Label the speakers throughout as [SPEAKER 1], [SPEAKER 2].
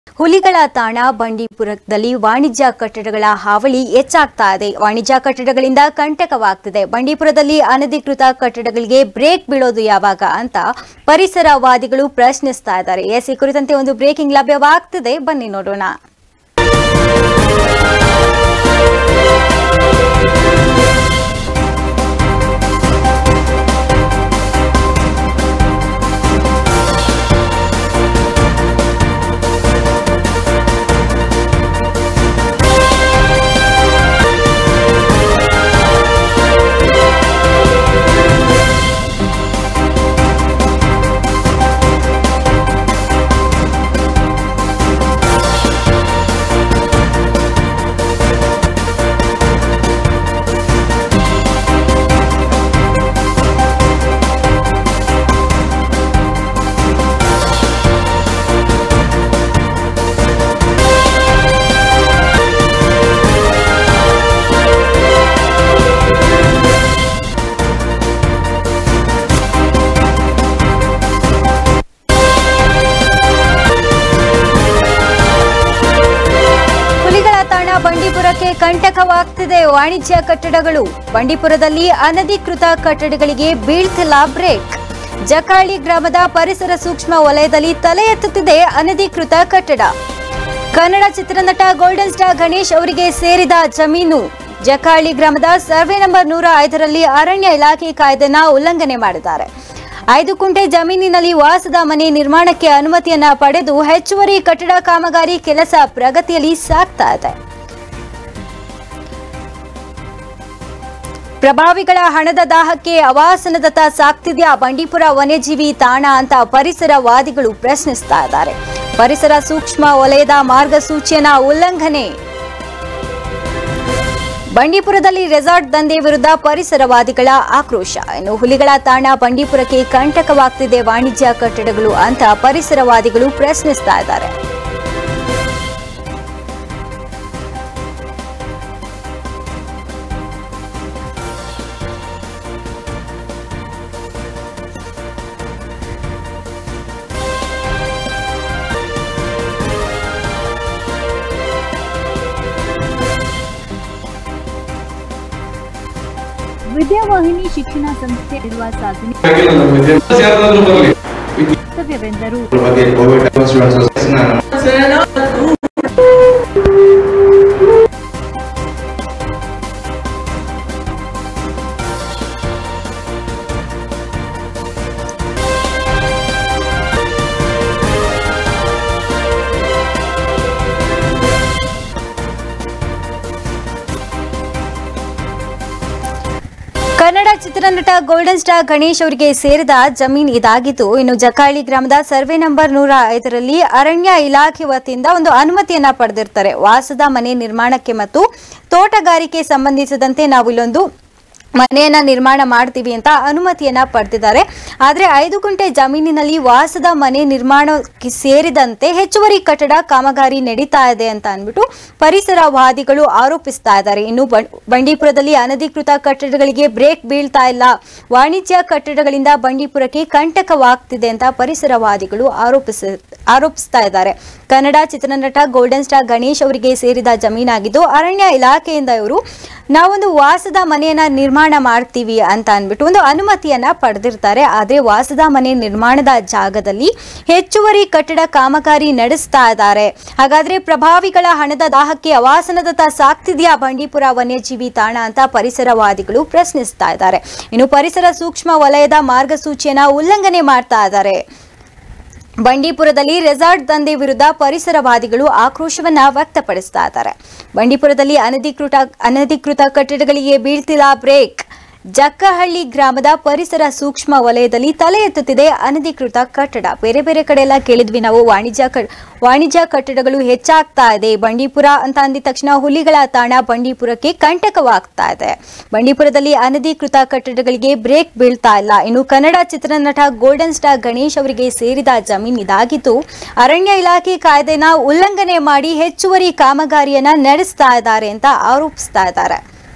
[SPEAKER 1] ಹುಲಿಗಳ ತಾಣ ಬಂಡೀಪುರದಲ್ಲಿ ವಾಣಿಜ್ಯ ಕಟ್ಟಡಗಳ ಹಾವಳಿ ಹೆಚ್ಚಾಗ್ತಾ ಇದೆ ವಾಣಿಜ್ಯ ಕಟ್ಟಡಗಳಿಂದ ಕಂಟಕವಾಗ್ತಿದೆ ಬಂಡೀಪುರದಲ್ಲಿ ಅನಧಿಕೃತ ಕಟ್ಟಡಗಳಿಗೆ ಬ್ರೇಕ್ ಬೀಳೋದು ಯಾವಾಗ ಅಂತ ಪರಿಸರವಾದಿಗಳು ಪ್ರಶ್ನಿಸ್ತಾ ಇದ್ದಾರೆ ಎಸ್ ಈ ಕುರಿತಂತೆ ಒಂದು ಬ್ರೇಕಿಂಗ್ ಲಭ್ಯವಾಗ್ತಿದೆ ಬನ್ನಿ ನೋಡೋಣ ಹುಲಿಗಳ ತಾಣ ಬಂಡೀಪುರಕ್ಕೆ ಕಂಟಕವಾಗ್ತಿದೆ ವಾಣಿಜ್ಯ ಕಟ್ಟಡಗಳು ಬಂಡೀಪುರದಲ್ಲಿ ಅನಧಿಕೃತ ಕಟ್ಟಡಗಳಿಗೆ ಬೀಳ್ತಿಲ್ಲ ಬ್ರೇಕ್ ಜಕಾಳಿ ಗ್ರಾಮದ ಪರಿಸರ ಸೂಕ್ಷ್ಮ ವಲಯದಲ್ಲಿ ತಲೆ ಎತ್ತುತ್ತಿದೆ ಅನಧಿಕೃತ ಕಟ್ಟಡ ಕನ್ನಡ ಚಿತ್ರನಟ ಗೋಲ್ಡನ್ ಸ್ಟಾರ್ ಗಣೇಶ್ ಅವರಿಗೆ ಸೇರಿದ ಜಮೀನು ಜಕಾಳಿ ಗ್ರಾಮದ ಸರ್ವೆ ನಂಬರ್ ನೂರ ಐದರಲ್ಲಿ ಅರಣ್ಯ ಇಲಾಖೆ ಕಾಯ್ದೆನ ಉಲ್ಲಂಘನೆ ಮಾಡಿದ್ದಾರೆ ಐದು ಕುಂಟೆ ಜಮೀನಿನಲ್ಲಿ ವಾಸದ ಮನೆ ನಿರ್ಮಾಣಕ್ಕೆ ಅನುಮತಿಯನ್ನ ಪಡೆದು ಹೆಚ್ಚುವರಿ ಕಟ್ಟಡ ಕಾಮಗಾರಿ ಕೆಲಸ ಪ್ರಗತಿಯಲ್ಲಿ ಸಾಗ್ತಾ ಇದೆ ಪ್ರಭಾವಿಗಳ ಹಣದ ದಾಹಕ್ಕೆ ಅವಾಸನದತ್ತ ಸಾಕ್ತಿದ್ಯಾ ಬಂಡೀಪುರ ವನ್ಯಜೀವಿ ತಾಣ ಅಂತ ಪರಿಸರವಾದಿಗಳು ಪ್ರಶ್ನಿಸ್ತಾ ಇದ್ದಾರೆ ಪರಿಸರ ಸೂಕ್ಷ್ಮ ವಲಯದ ಮಾರ್ಗಸೂಚಿಯನ್ನ ಉಲ್ಲಂಘನೆ ಬಂಡೀಪುರದಲ್ಲಿ ರೆಸಾರ್ಟ್ ದಂಧೆ ವಿರುದ್ಧ ಪರಿಸರವಾದಿಗಳ ಆಕ್ರೋಶ ಇನ್ನು ಹುಲಿಗಳ ತಾಣ ಬಂಡೀಪುರಕ್ಕೆ ಕಂಟಕವಾಗ್ತಿದೆ ವಾಣಿಜ್ಯ ಕಟ್ಟಡಗಳು ಅಂತ ಪರಿಸರವಾದಿಗಳು ಪ್ರಶ್ನಿಸ್ತಾ ಇದ್ದಾರೆ
[SPEAKER 2] ವಿದ್ಯಾವಾಹಿನಿ ಶಿಕ್ಷಣ ಸಂಸ್ಥೆ ಇರುವ ಸಾಧನೆ
[SPEAKER 3] ಆಗಿಲ್ಲ ನಮ್ಮ ವಿದ್ಯಾಭ್ಯಾಸ ಯಾರಾದ್ರೂ ಬರಲಿ
[SPEAKER 2] ಕರ್ತವ್ಯವೆಂದರು
[SPEAKER 3] ಬಗ್ಗೆ ಕೋವಿಡ್ ಸ್ಟೂಡೆಂಟ್ಸ್ ನಾನು
[SPEAKER 1] ಕನ್ನಡ ಚಿತ್ರನಟ ಗೋಲ್ಡನ್ ಸ್ಟಾರ್ ಗಣೇಶ್ ಅವರಿಗೆ ಸೇರಿದ ಜಮೀನ್ ಇದಾಗಿದ್ದು ಇನ್ನು ಜಕಾಳಿ ಗ್ರಾಮದ ಸರ್ವೆ ನಂಬರ್ ನೂರ ಐದರಲ್ಲಿ ಅರಣ್ಯ ಇಲಾಖೆ ವತಿಯಿಂದ ಒಂದು ಅನುಮತಿಯನ್ನ ಪಡೆದಿರ್ತಾರೆ ವಾಸದ ಮನೆ ನಿರ್ಮಾಣಕ್ಕೆ ಮತ್ತು ತೋಟಗಾರಿಕೆ ಸಂಬಂಧಿಸಿದಂತೆ ನಾವು ಇಲ್ಲೊಂದು ಮನೆಯನ್ನ ನಿರ್ಮಾಣ ಮಾಡ್ತೀವಿ ಅಂತ ಅನುಮತಿಯನ್ನ ಪಡೆದಿದ್ದಾರೆ ಆದ್ರೆ ಐದು ಗುಂಟೆ ಜಮೀನಿನಲ್ಲಿ ವಾಸದ ಮನೆ ನಿರ್ಮಾಣಕ್ಕೆ ಸೇರಿದಂತೆ ಹೆಚ್ಚುವರಿ ಕಟ್ಟಡ ಕಾಮಗಾರಿ ನಡೀತಾ ಇದೆ ಅಂತ ಅಂದ್ಬಿಟ್ಟು ಪರಿಸರವಾದಿಗಳು ಆರೋಪಿಸ್ತಾ ಇದ್ದಾರೆ ಇನ್ನು ಬಂ- ಬಂಡೀಪುರದಲ್ಲಿ ಅನಧಿಕೃತ ಕಟ್ಟಡಗಳಿಗೆ ಬ್ರೇಕ್ ಬೀಳ್ತಾ ಇಲ್ಲ ವಾಣಿಜ್ಯ ಕಟ್ಟಡಗಳಿಂದ ಬಂಡೀಪುರಕ್ಕೆ ಕಂಟಕವಾಗ್ತಿದೆ ಅಂತ ಪರಿಸರವಾದಿಗಳು ಆರೋಪಿಸ ಆರೋಪಿಸ್ತಾ ಇದ್ದಾರೆ ಕನ್ನಡ ಚಿತ್ರನಟ ಗೋಲ್ಡನ್ ಸ್ಟಾರ್ ಗಣೇಶ್ ಅವರಿಗೆ ಸೇರಿದ ಜಮೀನಾಗಿದ್ದು ಅರಣ್ಯ ಇಲಾಖೆಯಿಂದ ಇವರು ನಾವೊಂದು ವಾಸದ ಮನೆಯನ್ನ ನಿರ್ಮಾಣ ಮಾಡ್ತೀವಿ ಅಂತ ಅಂದ್ಬಿಟ್ಟು ಒಂದು ಅನುಮತಿಯನ್ನ ಪಡೆದಿರ್ತಾರೆ ಆದ್ರೆ ವಾಸದ ಮನೆ ನಿರ್ಮಾಣದ ಜಾಗದಲ್ಲಿ ಹೆಚ್ಚುವರಿ ಕಟ್ಟಡ ಕಾಮಗಾರಿ ನಡೆಸ್ತಾ ಇದ್ದಾರೆ ಹಾಗಾದ್ರೆ ಪ್ರಭಾವಿಗಳ ಹಣದ ದಾಹಕ್ಕೆ ಅವಾಸನದತ್ತ ಸಾಕ್ತಿದ್ಯಾ ಬಂಡೀಪುರ ವನ್ಯಜೀವಿ ತಾಣ ಅಂತ ಪರಿಸರವಾದಿಗಳು ಪ್ರಶ್ನಿಸ್ತಾ ಇದ್ದಾರೆ ಇನ್ನು ಪರಿಸರ ಸೂಕ್ಷ್ಮ ವಲಯದ ಮಾರ್ಗಸೂಚಿಯನ್ನ ಉಲ್ಲಂಘನೆ ಮಾಡ್ತಾ ಇದ್ದಾರೆ ಬಂಡೀಪುರದಲ್ಲಿ ರೆಸಾರ್ಟ್ ದಂಧೆ ವಿರುದ್ಧ ಪರಿಸರವಾದಿಗಳು ಆಕ್ರೋಶವನ್ನ ವ್ಯಕ್ತಪಡಿಸ್ತಾ ಇದ್ದಾರೆ ಬಂಡೀಪುರದಲ್ಲಿ ಅನಧಿಕೃತ ಅನಧಿಕೃತ ಕಟ್ಟಡಗಳಿಗೆ ಬೀಳ್ತಿಲ್ಲ ಬ್ರೇಕ್ ಜಕ್ಕಹಳ್ಳಿ ಗ್ರಾಮದ ಪರಿಸರ ಸೂಕ್ಷ್ಮ ವಲಯದಲ್ಲಿ ತಲೆ ಎತ್ತುತ್ತಿದೆ ಅನಧಿಕೃತ ಕಟ್ಟಡ ಬೇರೆ ಬೇರೆ ಕಡೆ ಎಲ್ಲ ಕೇಳಿದ್ವಿ ನಾವು ವಾಣಿಜ್ಯ ಕ- ವಾಣಿಜ್ಯ ಕಟ್ಟಡಗಳು ಹೆಚ್ಚಾಗ್ತಾ ಇದೆ ಬಂಡೀಪುರ ಅಂತ ಅಂದಿದ ತಕ್ಷಣ ಹುಲಿಗಳ ತಾಣ ಬಂಡೀಪುರಕ್ಕೆ ಕಂಟಕವಾಗ್ತಾ ಇದೆ ಬಂಡೀಪುರದಲ್ಲಿ ಅನಧಿಕೃತ ಕಟ್ಟಡಗಳಿಗೆ ಬ್ರೇಕ್ ಬೀಳ್ತಾ ಇಲ್ಲ ಇನ್ನು ಕನ್ನಡ ಚಿತ್ರನಟ ಗೋಲ್ಡನ್ ಸ್ಟಾರ್ ಗಣೇಶ್ ಅವರಿಗೆ ಸೇರಿದ ಜಮೀನ್ ಇದಾಗಿದ್ದು ಅರಣ್ಯ ಇಲಾಖೆ ಕಾಯ್ದೆನ ಉಲ್ಲಂಘನೆ ಮಾಡಿ ಹೆಚ್ಚುವರಿ ಕಾಮಗಾರಿಯನ್ನ ನಡೆಸ್ತಾ ಇದ್ದಾರೆ ಅಂತ ಆರೋಪಿಸ್ತಾ ಇದ್ದಾರೆ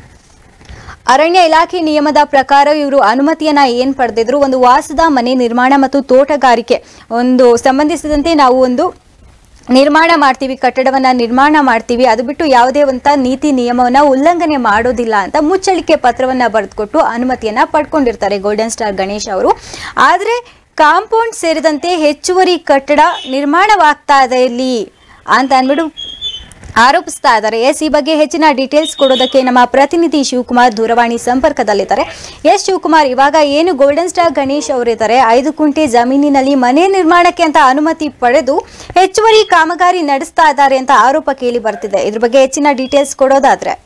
[SPEAKER 1] ಅರಣ್ಯ ಇಲಾಖೆ ನಿಯಮದ ಪ್ರಕಾರ ಇವರು ಅನುಮತಿಯನ್ನ ಏನ್ ಪಡೆದಿದ್ರು ಒಂದು ವಾಸದ ಮನೆ ನಿರ್ಮಾಣ ಮತ್ತು ತೋಟಗಾರಿಕೆ ಒಂದು ಸಂಬಂಧಿಸಿದಂತೆ ನಾವು ಒಂದು ನಿರ್ಮಾಣ ಮಾಡ್ತೀವಿ ಕಟ್ಟಡವನ್ನ ನಿರ್ಮಾಣ ಮಾಡ್ತೀವಿ ಅದು ಬಿಟ್ಟು ಯಾವುದೇ ಒಂದು ನೀತಿ ನಿಯಮವನ್ನ ಉಲ್ಲಂಘನೆ ಮಾಡೋದಿಲ್ಲ ಅಂತ ಮುಚ್ಚಳಿಕೆ ಪತ್ರವನ್ನ ಬರೆದುಕೊಟ್ಟು ಅನುಮತಿಯನ್ನ ಪಡ್ಕೊಂಡಿರ್ತಾರೆ ಗೋಲ್ಡನ್ ಸ್ಟಾರ್ ಗಣೇಶ್ ಅವರು ಆದ್ರೆ ಕಾಂಪೌಂಡ್ ಸೇರಿದಂತೆ ಹೆಚ್ಚುವರಿ ಕಟ್ಟಡ ನಿರ್ಮಾಣವಾಗ್ತಾ ಇದೆ ಇಲ್ಲಿ ಅಂತ ಅಂದ್ಬಿಟ್ಟು ಆರೋಪಿಸ್ತಾ ಇದ್ದಾರೆ ಎಸ್ ಈ ಬಗ್ಗೆ ಹೆಚ್ಚಿನ ಡೀಟೇಲ್ಸ್ ಕೊಡೋದಕ್ಕೆ ನಮ್ಮ ಪ್ರತಿನಿಧಿ ಶಿವಕುಮಾರ್ ದೂರವಾಣಿ ಸಂಪರ್ಕದಲ್ಲಿದ್ದಾರೆ ಎಸ್ ಶಿವಕುಮಾರ್ ಇವಾಗ ಏನು ಗೋಲ್ಡನ್ ಸ್ಟಾರ್ ಗಣೇಶ್ ಅವರಿದ್ದಾರೆ ಐದು ಕುಂಟೆ ಜಮೀನಿನಲ್ಲಿ ಮನೆ ನಿರ್ಮಾಣಕ್ಕೆ ಅಂತ ಅನುಮತಿ ಪಡೆದು ಹೆಚ್ಚುವರಿ ಕಾಮಗಾರಿ ನಡೆಸ್ತಾ ಇದ್ದಾರೆ ಅಂತ ಆರೋಪ ಕೇಳಿ ಬರ್ತಿದೆ ಇದ್ರ ಬಗ್ಗೆ ಹೆಚ್ಚಿನ ಡೀಟೇಲ್ಸ್ ಕೊಡೋದಾದ್ರೆ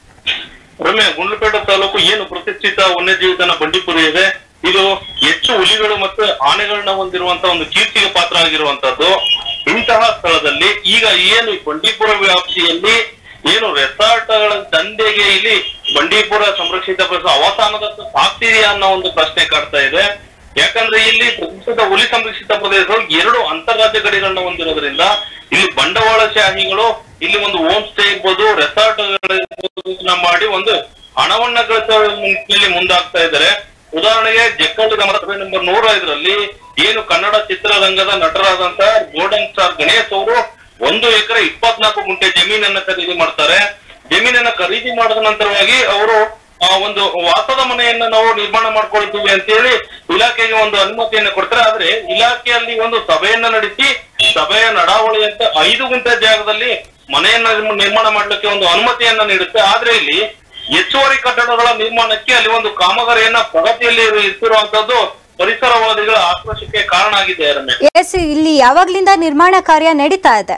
[SPEAKER 4] ರಮ್ಯ ಗುಂಡ್ಲುಪೇಟೆ ತಾಲೂಕು ಏನು ಪ್ರತಿಷ್ಠಿತ ವನ್ಯಜೀವಿತನ ಬಂಡೀಪುರ ಇದೆ ಇದು ಹೆಚ್ಚು ಹುಲಿಗಳು ಮತ್ತು ಆನೆಗಳನ್ನ ಹೊಂದಿರುವಂತ ಒಂದು ಕೀರ್ತಿಗೆ ಪಾತ್ರ ಆಗಿರುವಂತದ್ದು ಇಂತಹ ಸ್ಥಳದಲ್ಲಿ ಈಗ ಏನು ಈ ಬಂಡೀಪುರ ವ್ಯಾಪ್ತಿಯಲ್ಲಿ ಏನು ರೆಸಾರ್ಟ್ಗಳ ದಂಧೆಗೆ ಇಲ್ಲಿ ಬಂಡೀಪುರ ಸಂರಕ್ಷಿತ ಪ್ರದೇಶ ಅವಸಾನದತ್ತ ಸಾಗ್ತಿದೆಯಾ ಅನ್ನೋ ಒಂದು ಪ್ರಶ್ನೆ ಕಾಡ್ತಾ ಇದೆ ಯಾಕಂದ್ರೆ ಇಲ್ಲಿ ಪ್ರತಿಷ್ಠಿತ ಹುಲಿ ಸಂರಕ್ಷಿತ ಪ್ರದೇಶಗಳು ಎರಡು ಅಂತಾರಾಜ್ಯ ಗಡಿಗಳನ್ನ ಹೊಂದಿರೋದ್ರಿಂದ ಇಲ್ಲಿ ಬಂಡವಾಳಶಾಹಿಗಳು ಇಲ್ಲಿ ಒಂದು ಹೋಮ್ ಸ್ಟೇ ಇರ್ಬೋದು ರೆಸಾರ್ಟ್ ಮಾಡಿ ಒಂದು ಹಣವನ್ನ ಗಳಿಸೋ ನಿಟ್ಟಿನಲ್ಲಿ ಮುಂದಾಗ್ತಾ ಇದ್ದಾರೆ ಉದಾಹರಣೆಗೆ ಜಕ್ಕಂಡು ಗ್ರಾಮದ ಸರ್ವೆ ನಂಬರ್ ನೂರ ಐದರಲ್ಲಿ ಏನು ಕನ್ನಡ ಚಿತ್ರರಂಗದ ನಟರಾದಂತ ಗೋಲ್ಡನ್ ಸ್ಟಾರ್ ಗಣೇಶ್ ಅವರು ಒಂದು ಎಕರೆ ಇಪ್ಪತ್ನಾಲ್ಕು ಗುಂಟೆ ಜಮೀನನ್ನ ಖರೀದಿ ಮಾಡ್ತಾರೆ ಜಮೀನನ್ನ ಖರೀದಿ ಮಾಡಿದ ನಂತರವಾಗಿ ಅವರು ಆ, ಒಂದು ವಾಸದ ಮನೆಯನ್ನ ನಾವು ನಿರ್ಮಾಣ ಮಾಡ್ಕೊಳ್ತೀವಿ ಅಂತ ಹೇಳಿ ಇಲಾಖೆಗೆ ಒಂದು ಅನುಮತಿಯನ್ನ ಕೊಡ್ತಾರೆ ಆದ್ರೆ ಇಲಾಖೆಯಲ್ಲಿ ಒಂದು ಸಭೆಯನ್ನ ನಡೆಸಿ ಸಭೆಯ ನಡಾವಳಿಯಂತೆ ಐದು ಗುಂಟೆ ಜಾಗದಲ್ಲಿ ಮನೆಯನ್ನ ನಿರ್ಮ- ನಿರ್ಮಾಣ ಮಾಡ್ಲಿಕ್ಕೆ ಒಂದು ಅನುಮತಿಯನ್ನ ನೀಡುತ್ತೆ ಆದ್ರೆ ಇಲ್ಲಿ ಹೆಚ್ಚುವರಿ ಕಟ್ಟಡಗಳ ನಿರ್ಮಾಣಕ್ಕೆ ಅಲ್ಲಿ ಒಂದು ಕಾಮಗಾರಿಯನ್ನ ಪ್ರಗತಿಯಲ್ಲಿ ಇರು- ಇರ್ತಿರುವಂತದ್ದು ಪರಿಸರವಾದಿಗಳ ಆಕ್ರೋಶಕ್ಕೆ ಕಾರಣ ಆಗಿದೆ ರಮ್ಯ
[SPEAKER 1] ಎಸ್ ಇಲ್ಲಿ ಯಾವಾಗ್ಲಿಂದ ನಿರ್ಮಾಣ ಕಾರ್ಯ ನಡೀತಾ ಇದೆ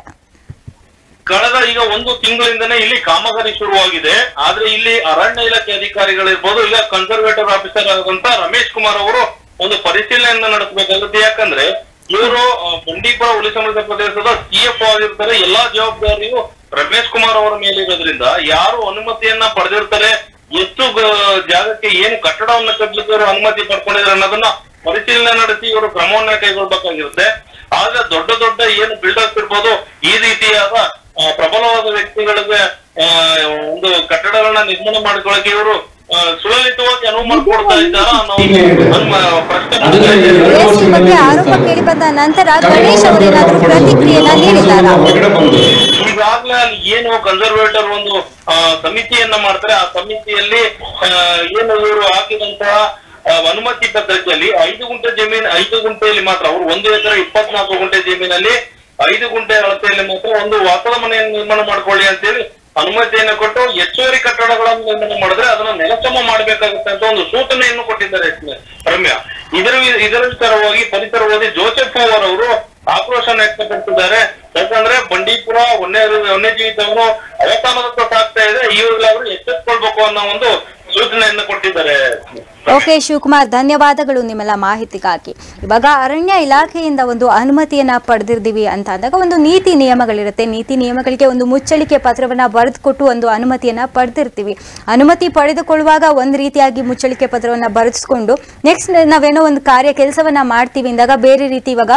[SPEAKER 4] ಕಳೆದ ಈಗ ಒಂದು ತಿಂಗಳಿಂದನೇ ಇಲ್ಲಿ ಕಾಮಗಾರಿ ಶುರುವಾಗಿದೆ ಆದ್ರೆ ಇಲ್ಲಿ ಅರಣ್ಯ ಇಲಾಖೆ ಅಧಿಕಾರಿಗಳಿರ್ಬೋದು ಇಲ್ಲ ಕನ್ಸರ್ವೇಟಿವ್ ಆಫೀಸರ್ ಆದಂತ ರಮೇಶ್ ಕುಮಾರ್ ಅವರು ಒಂದು ಪರಿಶೀಲನೆಯನ್ನ ನಡೆಸಬೇಕಾಗುತ್ತೆ ಯಾಕಂದ್ರೆ ಇವರು ಬಂಡೀಪುರ ಹುಲಿ ಸಂರಕ್ಷಿತ ಪ್ರದೇಶದ ಸಿಎಫ್ ಆಗಿರ್ತಾರೆ ಎಲ್ಲಾ ಜವಾಬ್ದಾರಿಯು ರಮೇಶ್ ಕುಮಾರ್ ಅವರ ಮೇಲೆ ಇರೋದ್ರಿಂದ ಯಾರು ಅನುಮತಿಯನ್ನ ಪಡೆದಿರ್ತಾರೆ ಎಷ್ಟು ಗ- ಜಾಗಕ್ಕೆ ಏನು ಕಟ್ಟಡವನ್ನ ಕಟ್ಟಲಿಕ್ಕೆ ಇವರು ಅನುಮತಿ ಪಡ್ಕೊಂಡಿದ್ದಾರೆ ಅನ್ನೋದನ್ನ ಪರಿಶೀಲನೆ ನಡೆಸಿ ಇವರು ಕ್ರಮವನ್ನ ಕೈಗೊಳ್ಬೇಕಾಗಿರುತ್ತೆ ಆದ್ರೆ ದೊಡ್ಡ ದೊಡ್ಡ ಏನು ಬಿಲ್ಡರ್ಸ್ ಇರ್ಬೋದು ಈ ರೀತಿಯಾದ ಆ, ಪ್ರಬಲವಾದ ವ್ಯಕ್ತಿಗಳಿಗೆ ಆ, ಒಂದು ಕಟ್ಟಡಗಳನ್ನ ನಿರ್ಮಾಣ ಮಾಡ್ಕೊಳ್ಳಕ್ಕೆ ಇವರು ಆ, ಸುಲಲಿತವಾಗಿ ಅನುವು ಮಾಡಿಕೊಡ್ತಾ ಇದ್ದಾರಾ ಅನ್ನೋ ಒಂದು ಅನುಮ- ಪ್ರಶ್ನೆ ಬರ್ತಾ ಇದೆ.
[SPEAKER 1] ಎಸ್ ಈ ಬಗ್ಗೆ ಆರೋಪ ಕೇಳಿ ಬಂದ ನಂತರ ಗಣೇಶ್ ಅವರೇನಾದ್ರೂ ಪ್ರತಿಕ್ರಿಯೆನ ನೀಡಿದ್ದಾರಾ
[SPEAKER 3] ಹೊರಗಡೆ ಬಂದು
[SPEAKER 4] ಈಗಾಗ್ಲೇ ಅಲ್ಲಿ ಏನು ಕನ್ಸರ್ವೇಟರ್ ಒಂದು ಆ, ಸಮಿತಿಯನ್ನ ಮಾಡ್ತಾರೆ ಆ ಸಮಿತಿಯಲ್ಲಿ ಆ, ಏನು ಇವರು ಹಾಕಿದಂತಹ ಆ, ಅನುಮತಿ ಪತ್ರದಲ್ಲಿ ಐದು ಗುಂಟೆ ಜಮೀನು ಐದು ಗುಂಟೆಯಲ್ಲಿ ಮಾತ್ರ ಅವರು ಒಂದು ಎಕರೆ ಇಪ್ಪತ್ನಾಲ್ಕು ಗುಂಟೆ ಜಮೀನಲ್ಲಿ ಐದು ಗುಂಟೆ ಅಳತೆಯಲ್ಲಿ ಮಾತ್ರ ಒಂದು ವಾಸದ ಮನೆಯನ್ನು ನಿರ್ಮಾಣ ಮಾಡ್ಕೊಳ್ಳಿ ಅಂತೇಳಿ ಅನುಮತಿಯನ್ನು ಕೊಟ್ಟು ಹೆಚ್ಚುವರಿ ಕಟ್ಟಡಗಳನ್ನು ನಿರ್ಮಾಣ ಮಾಡಿದ್ರೆ ಅದನ್ನ ನೆಲಸಮ ಮಾಡಬೇಕಾಗುತ್ತೆ ಅಂತ ಒಂದು ಸೂಚನೆಯನ್ನು ಕೊಟ್ಟಿದ್ದಾರೆ ರಮ್ಯ ಇದರ ವಿ- ಇದರ ವಿಚಾರವಾಗಿ ಪರಿಸರವಾದಿ ಜೋಸೆಫ್ ಪವರ್ ಅವರು ಆಕ್ರೋಶನ ವ್ಯಕ್ತಪಡಿಸಿದ್ದಾರೆ ಯಾಕಂದ್ರೆ ಬಂಡೀಪುರ ವನ್ಯ ವನ್ಯಜೀವಿತವನ್ನು ಅವಸಾನದತ್ತ ಸಾಗ್ತಾ ಇದೆ ಈಗಲಾದ್ರೂ ಎಚ್ಚೆತ್ಕೊಳ್ಬೇಕು ಅನ್ನೋ ಒಂದು ಸೂಚನೆಯನ್ನು ಕೊಟ್ಟಿದ್ದಾರೆ
[SPEAKER 1] ಓಕೆ ಶಿವಕುಮಾರ್ ಧನ್ಯವಾದಗಳು ನಿಮ್ಮೆಲ್ಲ ಮಾಹಿತಿಗಾಗಿ ಇವಾಗ ಅರಣ್ಯ ಇಲಾಖೆಯಿಂದ ಒಂದು ಅನುಮತಿಯನ್ನ ಪಡೆದಿರ್ತೀವಿ ಅಂತ ಅಂದಾಗ ಒಂದು ನೀತಿ ನಿಯಮಗಳಿರುತ್ತೆ ನೀತಿ ನಿಯಮಗಳಿಗೆ ಒಂದು ಮುಚ್ಚಳಿಕೆ ಪತ್ರವನ್ನ ಬರೆದುಕೊಟ್ಟು ಒಂದು ಅನುಮತಿಯನ್ನ ಪಡೆದಿರ್ತೀವಿ ಅನುಮತಿ ಪಡೆದುಕೊಳ್ಳುವಾಗ ಒಂದು ರೀತಿಯಾಗಿ ಮುಚ್ಚಳಿಕೆ ಪತ್ರವನ್ನ ಬರೆಸ್ಕೊಂಡು ನೆಕ್ಸ್ಟ್ ನಾವೇನೋ ಒಂದು ಕಾರ್ಯ ಕೆಲಸವನ್ನ ಮಾಡ್ತೀವಿ ಅಂದಾಗ ಬೇರೆ ರೀತಿ ಇವಾಗ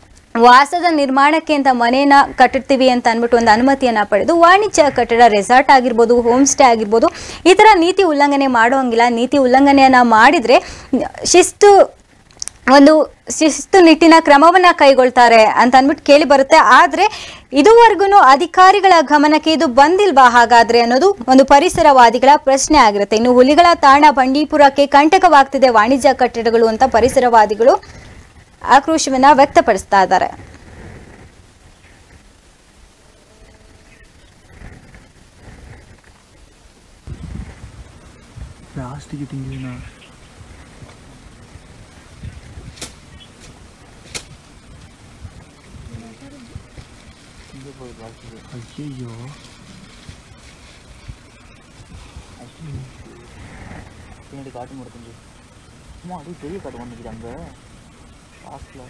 [SPEAKER 1] ವಾಸದ ನಿರ್ಮಾಣಕ್ಕೆ ಅಂತ ಮನೇನ ಕಟ್ಟಿರ್ತೀವಿ ಅಂತ ಅಂದ್ಬಿಟ್ಟು ಒಂದು ಅನುಮತಿಯನ್ನ ಪಡೆದು ವಾಣಿಜ್ಯ ಕಟ್ಟಡ ರೆಸಾರ್ಟ್ ಆಗಿರ್ಬೋದು ಹೋಮ್ ಸ್ಟೇ ಆಗಿರ್ಬೋದು ಈ ಥರ ನೀತಿ ಉಲ್ಲಂಘನೆ ಮಾಡೋಂಗಿಲ್ಲ ನೀತಿ ಉಲ್ಲಂಘನೆಯನ್ನ ಮಾಡಿದ್ರೆ ಶಿಸ್ತು ಒಂದು ಶಿಸ್ತು ನಿಟ್ಟಿನ ಕ್ರಮವನ್ನ ಕೈಗೊಳ್ತಾರೆ ಅಂತ ಅಂದ್ಬಿಟ್ಟು ಕೇಳಿ ಬರುತ್ತೆ ಆದ್ರೆ ಇದುವರೆಗೂ ಅಧಿಕಾರಿಗಳ ಗಮನಕ್ಕೆ ಇದು ಬಂದಿಲ್ವಾ ಹಾಗಾದ್ರೆ ಅನ್ನೋದು ಒಂದು ಪರಿಸರವಾದಿಗಳ ಪ್ರಶ್ನೆ ಆಗಿರುತ್ತೆ ಇನ್ನು ಹುಲಿಗಳ ತಾಣ ಬಂಡೀಪುರಕ್ಕೆ ಕಂಟಕವಾಗ್ತಿದೆ ವಾಣಿಜ್ಯ ಕಟ್ಟಡಗಳು ಅಂತ ಪರಿಸರವಾದಿಗಳು ಆಕ್ರೋಶವನ್ನ ವ್ಯಕ್ತಪಡಿಸ್ತಾ ಇದ್ದಾರೆ
[SPEAKER 5] ಲಾಸ್ಟಿಗೆ ತಿಂದಿನ ಅಯ್ಯಯ್ಯೋ
[SPEAKER 6] பின்னாடி காட்டு முடிஞ்சு சும்மா அப்படியே பெரிய காட்டு வந்துக்குது அங்கே லாஸ்ட்டில்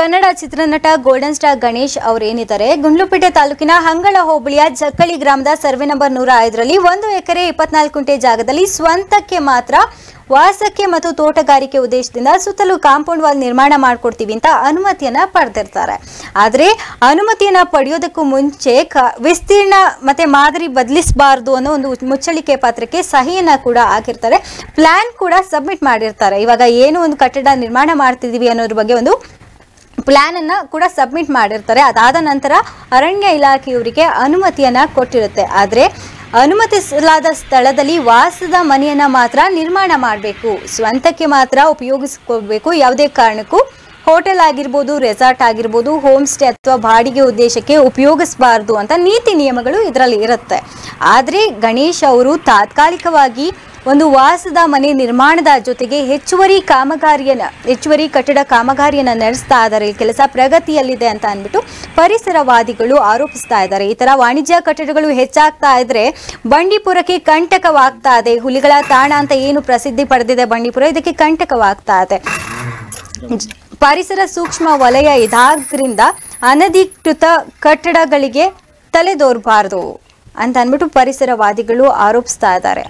[SPEAKER 1] ಕನ್ನಡ ಚಿತ್ರನಟ ಗೋಲ್ಡನ್ ಸ್ಟಾರ್ ಗಣೇಶ್ ಅವರೇನಿದ್ದಾರೆ ಗುಂಡ್ಲುಪೇಟೆ ತಾಲೂಕಿನ ಹಂಗಳ ಹೋಬಳಿಯ ಜಕ್ಕಳಿ ಗ್ರಾಮದ ಸರ್ವೆ ನಂಬರ್ ನೂರ ಐದರಲ್ಲಿ ಒಂದು ಎಕರೆ ಇಪ್ಪತ್ನಾಲ್ಕು ಕುಂಟೆ ಜಾಗದಲ್ಲಿ ಸ್ವಂತಕ್ಕೆ ಮಾತ್ರ ವಾಸಕ್ಕೆ ಮತ್ತು ತೋಟಗಾರಿಕೆ ಉದ್ದೇಶದಿಂದ ಸುತ್ತಲೂ ಕಾಂಪೌಂಡ್ ವಾಲ್ ನಿರ್ಮಾಣ ಮಾಡ್ಕೊಡ್ತೀವಿ ಅಂತ ಅನುಮತಿಯನ್ನ ಪಡೆದಿರ್ತಾರೆ ಆದರೆ ಅನುಮತಿಯನ್ನ ಪಡೆಯೋದಕ್ಕೂ ಮುಂಚೆ ಕ- ವಿಸ್ತೀರ್ಣ ಮತ್ತೆ ಮಾದರಿ ಬದಲಿಸಬಾರ್ದು ಅನ್ನೋ ಒಂದು ಮುಚ್ಚಳಿಕೆ ಪತ್ರಕ್ಕೆ ಸಹಿಯನ್ನ ಕೂಡ ಹಾಕಿರ್ತಾರೆ ಪ್ಲಾನ್ ಕೂಡ ಸಬ್ಮಿಟ್ ಮಾಡಿರ್ತಾರೆ ಇವಾಗ ಏನು ಒಂದು ಕಟ್ಟಡ ನಿರ್ಮಾಣ ಮಾಡ್ತಿದೀವಿ ಅನ್ನೋದ್ರ ಬಗ್ಗೆ ಒಂದು ಪ್ಲಾನ್ ಅನ್ನ ಕೂಡ ಸಬ್ಮಿಟ್ ಮಾಡಿರ್ತಾರೆ ಅದಾದ ನಂತರ ಅರಣ್ಯ ಇಲಾಖೆಯವರಿಗೆ ಅನುಮತಿಯನ್ನ ಕೊಟ್ಟಿರುತ್ತೆ ಆದರೆ ಅನುಮತಿಸಲಾದ ಸ್ಥಳದಲ್ಲಿ ವಾಸದ ಮನೆಯನ್ನ ಮಾತ್ರ ನಿರ್ಮಾಣ ಮಾಡಬೇಕು ಸ್ವಂತಕ್ಕೆ ಮಾತ್ರ ಉಪಯೋಗಿಸ್ಕೋಬೇಕು ಯಾವುದೇ ಕಾರಣಕ್ಕೂ ಹೋಟೆಲ್ ಆಗಿರ್ಬೋದು ರೆಸಾರ್ಟ್ ಆಗಿರ್ಬೋದು ಹೋಮ್ ಸ್ಟೇ ಅಥವಾ ಬಾಡಿಗೆ ಉದ್ದೇಶಕ್ಕೆ ಉಪಯೋಗಿಸಬಾರ್ದು ಅಂತ ನೀತಿ ನಿಯಮಗಳು ಇದರಲ್ಲಿ ಇರುತ್ತೆ ಆದರೆ ಗಣೇಶ್ ಅವರು ತಾತ್ಕಾಲಿಕವಾಗಿ ಒಂದು ವಾಸದ ಮನೆ ನಿರ್ಮಾಣದ ಜೊತೆಗೆ ಹೆಚ್ಚುವರಿ ಕಾಮಗಾರಿಯನ್ನ ಹೆಚ್ಚುವರಿ ಕಟ್ಟಡ ಕಾಮಗಾರಿಯನ್ನ ನಡೆಸ್ತಾ ಇದ್ದಾರೆ ಈ ಕೆಲಸ ಪ್ರಗತಿಯಲ್ಲಿದೆ ಅಂತ ಅಂದ್ಬಿಟ್ಟು ಪರಿಸರವಾದಿಗಳು ಆರೋಪಿಸ್ತಾ ಇದ್ದಾರೆ ಈ ತರ ವಾಣಿಜ್ಯ ಕಟ್ಟಡಗಳು ಹೆಚ್ಚಾಗ್ತಾ ಇದ್ರೆ ಬಂಡೀಪುರಕ್ಕೆ ಕಂಟಕವಾಗ್ತಾ ಇದೆ ಹುಲಿಗಳ ತಾಣ ಅಂತ ಏನು ಪ್ರಸಿದ್ಧಿ ಪಡೆದಿದೆ ಬಂಡೀಪುರ ಇದಕ್ಕೆ ಕಂಟಕವಾಗ್ತಾ ಇದೆ ಜ- ಪರಿಸರ ಸೂಕ್ಷ್ಮ ವಲಯ ಇದಾದ್ರಿಂದ ಅನಧಿಕೃತ ಕಟ್ಟಡಗಳಿಗೆ ತಲೆದೋರಬಾರ್ದು ಅಂತ ಅಂದ್ಬಿಟ್ಟು ಪರಿಸರವಾದಿಗಳು ಆರೋಪಿಸ್ತಾ ಇದ್ದಾರೆ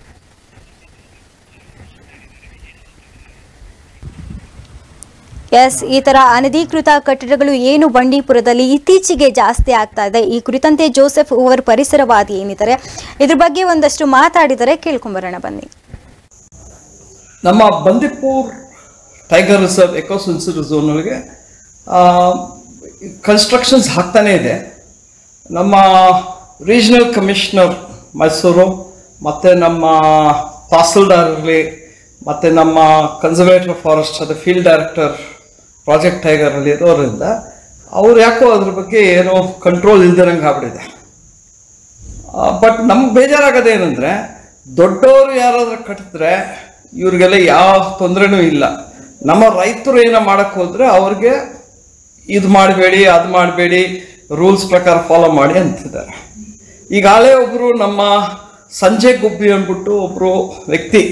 [SPEAKER 1] ಎಸ್ ಈ ತರ ಅನಧಿಕೃತ ಕಟ್ಟಡಗಳು ಏನು ಬಂಡೀಪುರದಲ್ಲಿ ಇತ್ತೀಚೆಗೆ ಜಾಸ್ತಿ ಆಗ್ತಾ ಇದೆ ಈ ಕುರಿತಂತೆ ಜೋಸೆಫ್ ಓವರ್ ಪರಿಸರವಾದಿ ಏನಿದ್ದಾರೆ ಇದ್ರ ಬಗ್ಗೆ ಒಂದಷ್ಟು ಮಾತಾಡಿದರೆ ಕೇಳ್ಕೊಂಬರೋಣ ಬನ್ನಿ
[SPEAKER 7] ನಮ್ಮ Bandipur tiger reserve eco sensitive zone ಒಳಗೆ ಕನ್ಸ್ಟ್ರಕ್ಷನ್ಸ್ ಆಗ್ತಾನೇ ಇದೆ ನಮ್ಮ ರೀಜನಲ್ ಕಮಿಷನರ್ ಮೈಸೂರು ಮತ್ತು ನಮ್ಮ ತಹಸೀಲ್ದಾರ್ ಇರಲಿ ಮತ್ತು ನಮ್ಮ ಕನ್ಸರ್ವೇಟಿವ್ ಫಾರೆಸ್ಟ್ ಅದು ಫೀಲ್ಡ್ ಡೈರೆಕ್ಟರ್ ಪ್ರಾಜೆಕ್ಟ್ ಟೈಗರಲ್ಲಿ ಇರೋದ್ರಿಂದ ಅವ್ರು ಯಾಕೋ ಅದ್ರ ಬಗ್ಗೆ ಏನೋ ಕಂಟ್ರೋಲ್ ಇಲ್ದಿರಂಗೆ ಆಗ್ಬಿಟ್ಟಿದೆ ಬಟ್ ನಮ್ಗೆ ಬೇಜಾರಾಗೋದೇನೆಂದರೆ ದೊಡ್ಡವರು ಯಾರಾದ್ರೂ ಕಟ್ಟಿದ್ರೆ ಇವ್ರಿಗೆಲ್ಲ ಯಾವ ತೊಂದರೆನೂ ಇಲ್ಲ ನಮ್ಮ ರೈತರು ಏನೋ ಮಾಡಕ್ಕೆ ಹೋದ್ರೆ ಅವ್ರಿಗೆ ಇದು ಮಾಡಬೇಡಿ ಅದು ಮಾಡಬೇಡಿ ರೂಲ್ಸ್ ಪ್ರಕಾರ ಫಾಲೋ ಮಾಡಿ ಅಂತಿದ್ದಾರೆ ಈಗಾಗಲೇ ಒಬ್ಬರು ನಮ್ಮ ಸಂಜಯ್ ಗುಬ್ಬಿ ಅಂದ್ಬಿಟ್ಟು ಒಬ್ಬರು ವ್ಯಕ್ತಿ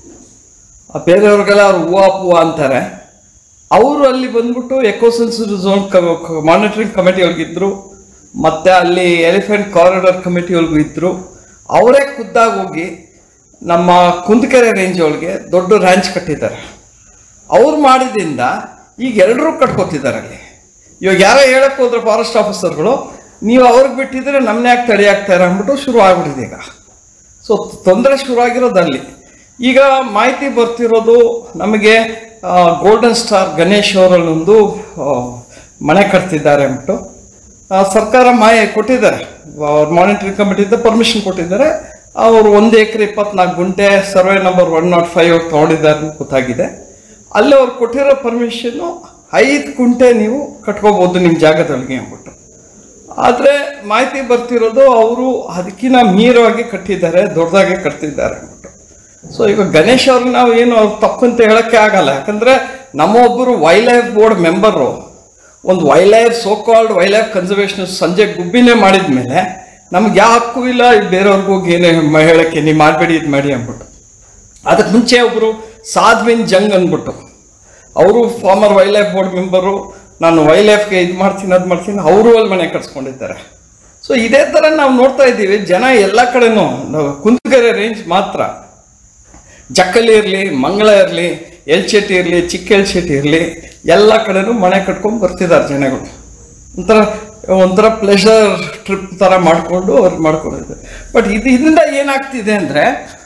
[SPEAKER 7] ಆ ಬೇರೆಯವ್ರಿಗೆಲ್ಲ ಅವ್ರು ಹೂವ ಪೂವ ಅಂತಾರೆ ಅವರು ಅಲ್ಲಿ ಬಂದ್ಬಿಟ್ಟು ಎಕೋಸೆನ್ಸಿವ್ ಝೋನ್ ಮಾನಿಟರಿಂಗ್ ಕಮಿಟಿ ಒಳಗಿದ್ರು ಮತ್ತೆ ಅಲ್ಲಿ ಎಲಿಫೆಂಟ್ ಕಾರಿಡಾರ್ ಕಮಿಟಿ ಒಳಗೂ ಇದ್ರು ಅವರೇ ಖುದ್ದಾಗಿ ಹೋಗಿ ನಮ್ಮ ಕುಂದಕೆರೆ ರೇಂಜ್ ಒಳಗೆ ದೊಡ್ಡ ರ್ಯಾಂಚ್ ಕಟ್ಟಿದ್ದಾರೆ ಅವ್ರು ಮಾಡಿದಿಂದ ಈಗ ಎಲ್ಲರೂ ಕಟ್ಕೋತಿದ್ದಾರೆ ಅಲ್ಲಿ ಇವಾಗ ಯಾರೋ ಹೇಳಕ್ ಹೋದ್ರೆ ಫಾರೆಸ್ಟ್ ಆಫೀಸರ್ಗಳು ನೀವು ಅವ್ರಿಗೆ ಬಿಟ್ಟಿದ್ರೆ ನಮ್ಮನ್ನ ಯಾಕೆ ತಡೆ ಆಗ್ತಾರೆ ಅಂದ್ಬಿಟ್ಟು ಶುರು ಆಗ್ಬಿಟ್ಟಿದೆ ಈಗ ಸೊ ತೊಂದರೆ ಶುರುವಾಗಿರೋದು ಅಲ್ಲಿ ಈಗ ಮಾಹಿತಿ ಬರ್ತಿರೋದು ನಮಗೆ ಗೋಲ್ಡನ್ ಸ್ಟಾರ್ ಗಣೇಶ್ ಅವರಲ್ಲೊಂದು ಆ, ಮನೆ ಕಟ್ತಿದ್ದಾರೆ ಅಂದ್ಬಿಟ್ಟು ಆ, ಸರ್ಕಾರ ಮಾಯ ಕೊಟ್ಟಿದ್ದಾರೆ ಮಾನಿಟರಿಂಗ್ ಕಮಿಟಿಯಿಂದ ಪರ್ಮಿಷನ್ ಕೊಟ್ಟಿದ್ದಾರೆ ಅವರು ಒಂದು ಎಕರೆ ಇಪ್ಪತ್ನಾಲ್ಕು ಗುಂಟೆ survey number one naught five ತೊಗೊಂಡಿದ್ದಾರೆ ಅಂತ ಗೊತ್ತಾಗಿದೆ ಅಲ್ಲಿ ಅವ್ರು ಕೊಟ್ಟಿರೋ ಪರ್ಮಿಷನ್ನು ಐದು ಗುಂಟೆ ನೀವು ಕಟ್ಕೋಬೋದು ನಿಮ್ಮ ಜಾಗದೊಳಗೆ ಅಂದ್ಬಿಟ್ಟು ಆದರೆ ಮಾಹಿತಿ ಬರ್ತಿರೋದು ಅವರು ಅದಕ್ಕಿಂತ ಮೀರವಾಗಿ ಕಟ್ಟಿದ್ದಾರೆ ದೊಡ್ಡದಾಗಿ ಕಟ್ತಿದ್ದಾರೆ ಅಂದ್ಬಿಟ್ಟು ಸೊ ಈಗ ಗಣೇಶ್ ಅವ್ರಿಗೆ ನಾವು ಏನು ಅವ್ರು ತಪ್ಪು ಅಂತ ಹೇಳಕ್ಕೆ ಆಗಲ್ಲ ಯಾಕಂದ್ರೆ ನಮ್ಮ ಒಬ್ಬರು ವೈಲ್ಡ್ ಲೈಫ್ ಬೋರ್ಡ್ ಮೆಂಬರು ಒಂದು wildlife so called wildlife conservation ಸಂಜೆ ಗುಬ್ಬಿನೇ ಮಾಡಿದ ಮೇಲೆ ನಮ್ಗೆ ಯಾವ ಹಕ್ಕು ಇಲ್ಲ ಇದು ಬೇರೆಯವ್ರಿಗೆ ಹೋಗಿ ಏನೇ ಮ- ಹೇಳಕ್ಕೆ ನೀವು ಮಾಡಬೇಡಿ ಇದು ಮಾಡಿ ಅಂದ್ಬಿಟ್ಟು ಅದಕ್ಕೆ ಮುಂಚೆ ಒಬ್ಬರು ಸಾಧ್ವಿನ್ ಜಂಗ್ ಅಂದ್ಬಿಟ್ಟು ಅವರು former wildlife board member ನಾನು ವೈಲ್ಡ್ ಲೈಫ್ಗೆ ಇದು ಮಾಡ್ತೀನಿ ಅದು ಮಾಡ್ತೀನಿ ಅವರು ಅಲ್ಲಿ ಮನೆ ಕಟ್ಸ್ಕೊಂಡಿದ್ದಾರೆ ಸೊ ಇದೇ ಥರ ನಾವು ನೋಡ್ತಾ ಇದ್ದೀವಿ ಜನ ಎಲ್ಲ ಕಡೆನೂ ನಾವು ಕುಂದಕೆರೆ ರೇಂಜ್ ಮಾತ್ರ ಜಕ್ಕಲಿ ಇರಲಿ ಮಂಗಳ ಇರಲಿ ಎಲ್ಚೆಟ್ಟಿ ಇರಲಿ ಚಿಕ್ಕ ಎಲ್ಚೆಟ್ಟಿ ಇರಲಿ ಎಲ್ಲ ಕಡೆನೂ ಮನೆ ಕಟ್ಕೊಂಡು ಬರ್ತಿದ್ದಾರೆ ಜನಗಳು ಒಂಥರ ಒಂಥರ ಪ್ಲೆಷರ್ ಟ್ರಿಪ್ ಥರ ಮಾಡಿಕೊಂಡು ಅವ್ರು ಮಾಡ್ಕೊಂಡಿದ್ದಾರೆ ಬಟ್ ಇದು ಇದರಿಂದ ಏನಾಗ್ತಿದೆ ಅಂದರೆ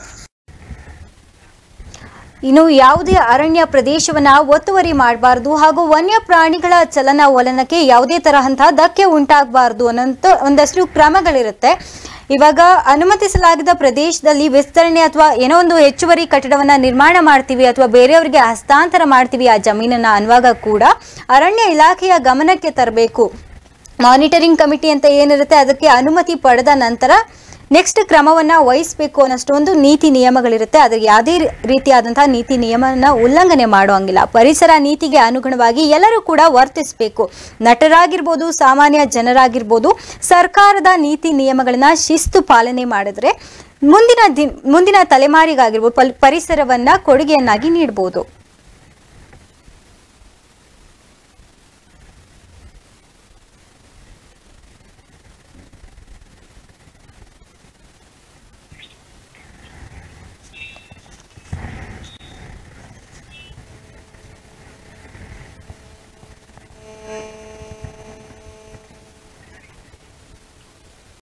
[SPEAKER 1] ಇನ್ನು ಯಾವುದೇ ಅರಣ್ಯ ಪ್ರದೇಶವನ್ನ ಒತ್ತುವರಿ ಮಾಡಬಾರದು ಹಾಗೂ ವನ್ಯ ಪ್ರಾಣಿಗಳ ಚಲನವಲನಕ್ಕೆ ಯಾವುದೇ ತರಹಂತಹ ಧಕ್ಕೆ ಉಂಟಾಗಬಾರದು ಅನ್ನೋಂಥ ಒಂದಷ್ಟು ಕ್ರಮಗಳಿರುತ್ತೆ ಇವಾಗ ಅನುಮತಿಸಲಾಗದ ಪ್ರದೇಶದಲ್ಲಿ ವಿಸ್ತರಣೆ ಅಥವಾ ಏನೋ ಒಂದು ಹೆಚ್ಚುವರಿ ಕಟ್ಟಡವನ್ನ ನಿರ್ಮಾಣ ಮಾಡ್ತೀವಿ ಅಥವಾ ಬೇರೆಯವರಿಗೆ ಹಸ್ತಾಂತರ ಮಾಡ್ತೀವಿ ಆ ಜಮೀನನ್ನ ಅನ್ನುವಾಗ ಕೂಡ ಅರಣ್ಯ ಇಲಾಖೆಯ ಗಮನಕ್ಕೆ ತರಬೇಕು ಮಾನಿಟರಿಂಗ್ ಕಮಿಟಿ ಅಂತ ಏನಿರುತ್ತೆ ಅದಕ್ಕೆ ಅನುಮತಿ ಪಡೆದ ನಂತರ ನೆಕ್ಸ್ಟ್ ಕ್ರಮವನ್ನ ವಹಿಸಬೇಕು ಅನ್ನೋಷ್ಟೊಂದು ನೀತಿ ನಿಯಮಗಳಿರುತ್ತೆ ಅದ್ರ ಯಾವುದೇ ರೀತಿಯಾದಂತಹ ನೀತಿ ನಿಯಮನ ಉಲ್ಲಂಘನೆ ಮಾಡುವಂಗಿಲ್ಲ ಪರಿಸರ ನೀತಿಗೆ ಅನುಗುಣವಾಗಿ ಎಲ್ಲರೂ ಕೂಡ ವರ್ತಿಸಬೇಕು ನಟರಾಗಿರ್ಬೋದು ಸಾಮಾನ್ಯ ಜನರಾಗಿರ್ಬೋದು ಸರ್ಕಾರದ ನೀತಿ ನಿಯಮಗಳನ್ನ ಶಿಸ್ತು ಪಾಲನೆ ಮಾಡಿದ್ರೆ ಮುಂದಿನ ದಿನ ಮುಂದಿನ ತಲೆಮಾರಿಗಾಗಿರ್ಬೋದು ಪಲ್- ಪರಿಸರವನ್ನ ಕೊಡುಗೆಯನ್ನಾಗಿ ನೀಡಬಹುದು